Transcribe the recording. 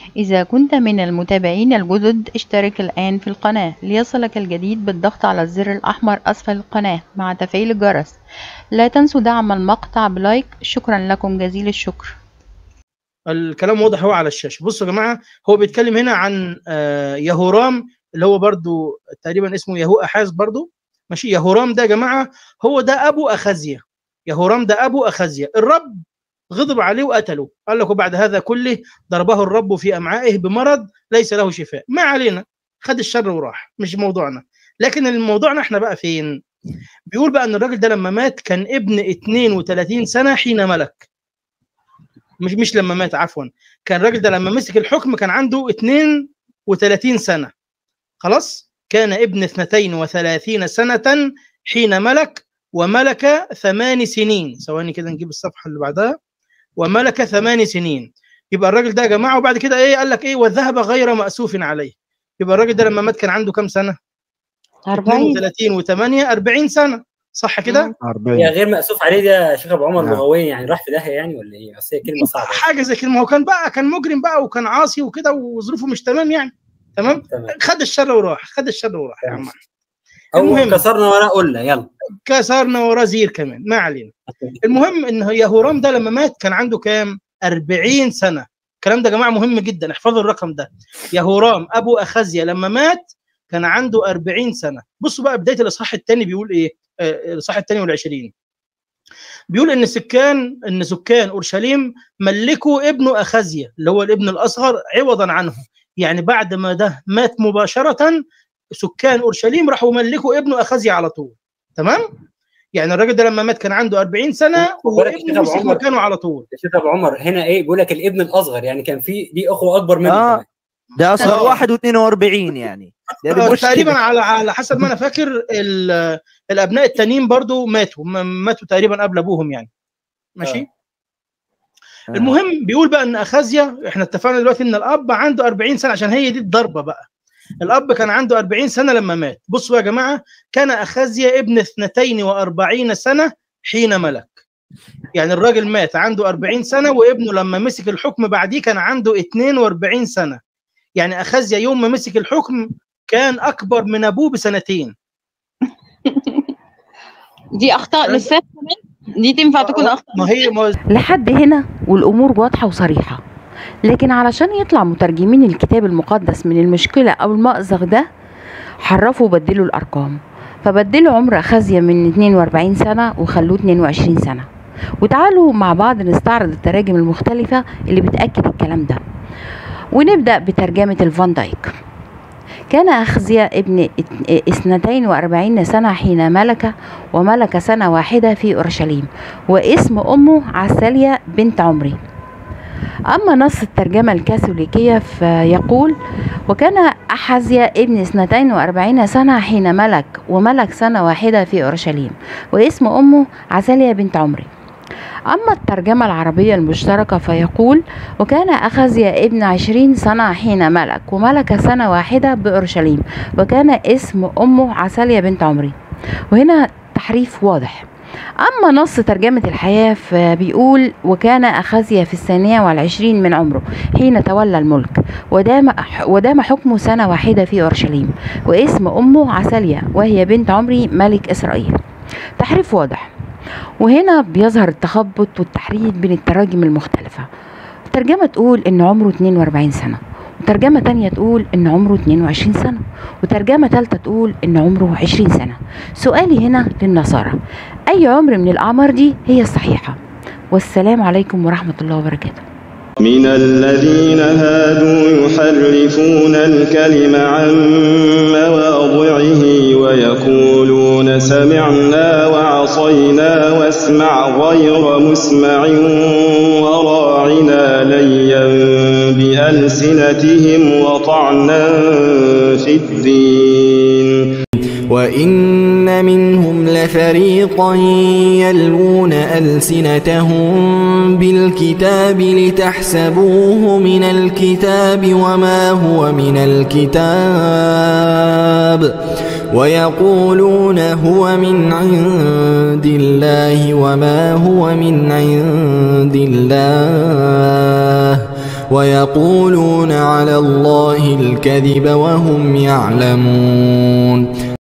إذا كنت من المتابعين الجدد اشترك الآن في القناة ليصلك الجديد بالضغط على الزر الأحمر أسفل القناة مع تفعيل الجرس لا تنسوا دعم المقطع بلايك شكرا لكم جزيل الشكر الكلام واضح هو على الشاشه بصوا يا جماعه هو بيتكلم هنا عن آه، يهورام اللي هو برضو تقريبا اسمه يهو احاز برضو ماشي يهورام ده يا جماعه هو ده ابو اخازيا يهورام ده ابو اخازيا الرب غضب عليه وقتله قال لك وبعد هذا كله ضربه الرب في امعائه بمرض ليس له شفاء ما علينا خد الشر وراح مش موضوعنا لكن الموضوعنا احنا بقى فين بيقول بقى ان الراجل ده لما مات كان ابن 32 سنه حين ملك مش مش لما مات عفوا كان الراجل ده لما مسك الحكم كان عنده 32 سنه خلاص كان ابن 32 سنه حين ملك وملك ثمان سنين ثواني كده نجيب الصفحه اللي بعدها وملك ثمان سنين يبقى الراجل ده يا جماعه وبعد كده ايه قال لك ايه والذهب غير مأسوف عليه يبقى الراجل ده لما مات كان عنده كام سنه 40 32 و8 40 سنه صح كده هي غير مأسوف عليه ده يا شيخ ابو عمر نعم. لغويا يعني راح في داهيه يعني ولا ايه؟ بس هي كلمه صعبه حاجه زي كده ما هو كان بقى كان مجرم بقى وكان عاصي وكده وظروفه مش تمام يعني تمام تمام خد الشر وراح خد الشر وراح يا عم او المهم. كسرنا وراه قلنا يلا كسرنا وراه زير كمان ما علينا المهم ان يهورام ده لما مات كان عنده كام 40 سنه الكلام ده يا جماعه مهم جدا احفظوا الرقم ده يهورام ابو اخزيا لما مات كان عنده 40 سنه بصوا بقى بدايه الاصحاح الثاني بيقول ايه آه، الاصحاح الثاني والعشرين بيقول ان سكان ان سكان اورشليم ملكوا ابنه اخزيا اللي هو الابن الاصغر عوضا عنه يعني بعد ما ده مات مباشره سكان اورشليم راحوا ملكوا ابنه اخزيا على طول تمام يعني الراجل ده لما مات كان عنده 40 سنه خد بالك يا وابنه شيخ أبو مسك عمر. مكانه على طول يا شيخ ابو عمر هنا ايه بيقول لك الابن الاصغر يعني كان في دي اخوه اكبر منه آه. كمان. ده اصغر آه. واحد و42 يعني ده آه، مشكلة. تقريبا على على حسب ما انا فاكر ال- الابناء التانيين برضو ماتوا م- ماتوا تقريبا قبل ابوهم يعني ماشي آه. المهم بيقول بقى ان اخازيا احنا اتفقنا دلوقتي ان الاب عنده 40 سنه عشان هي دي الضربه بقى الاب كان عنده 40 سنه لما مات بصوا يا جماعه كان اخازيا ابن 42 سنه حين ملك يعني الراجل مات عنده 40 سنه وابنه لما مسك الحكم بعديه كان عنده 42 سنه يعني اخازيا يوم ما مسك الحكم كان اكبر من ابوه بسنتين دي اخطاء للست كمان دي تنفع تكون اخطاء ما هي ما لحد هنا والأمور واضحة وصريحة لكن علشان يطلع مترجمين الكتاب المقدس من المشكلة أو المأزق ده حرفوا وبدلوا الأرقام فبدلوا عمر أخازيا من 42 سنة وخلوه 22 سنة وتعالوا مع بعض نستعرض التراجم المختلفة اللي بتأكد الكلام ده ونبدأ بترجمة الفان دايك كان أخزيا ابن ات- اثنتين وأربعين سنة حين ملك وملك سنة واحدة في أورشليم واسم أمه عساليا بنت عمري أما نص الترجمة الكاثوليكية فيقول وكان أحزيا ابن اثنتين وأربعين سنة حين ملك وملك سنة واحدة في أورشليم واسم أمه عساليا بنت عمري أما الترجمة العربية المشتركة فيقول وكان أخزيا ابن عشرين سنة حين ملك وملك سنة واحدة بأورشليم وكان اسم أمه عساليا بنت عمري وهنا تحريف واضح أما نص ترجمة الحياة فبيقول وكان أخزيا في الثانية والعشرين من عمره حين تولى الملك ودام, ودام حكمه سنة واحدة في أورشليم واسم أمه عساليا وهي بنت عمري ملك إسرائيل تحريف واضح وهنا بيظهر التخبط والتحريف بين التراجم المختلفة ترجمة تقول إن عمره 42 سنة وترجمة تانية تقول إن عمره 22 سنة وترجمة تالتة تقول إن عمره 20 سنة سؤالي هنا للنصارى أي عمر من الأعمار دي هي الصحيحة والسلام عليكم ورحمة الله وبركاته من الذين هادوا يحرفون الكلم عن مواضعه ويقولون سمعنا وعصينا واسمع غير مسمع وراعنا ليا بألسنتهم وطعنا في الدين وإن منهم لفريقا يلوون ألسنتهم بالكتاب لتحسبوه من الكتاب وما هو من الكتاب ويقولون هو من عند الله وما هو من عند الله ويقولون على الله الكذب وهم يعلمون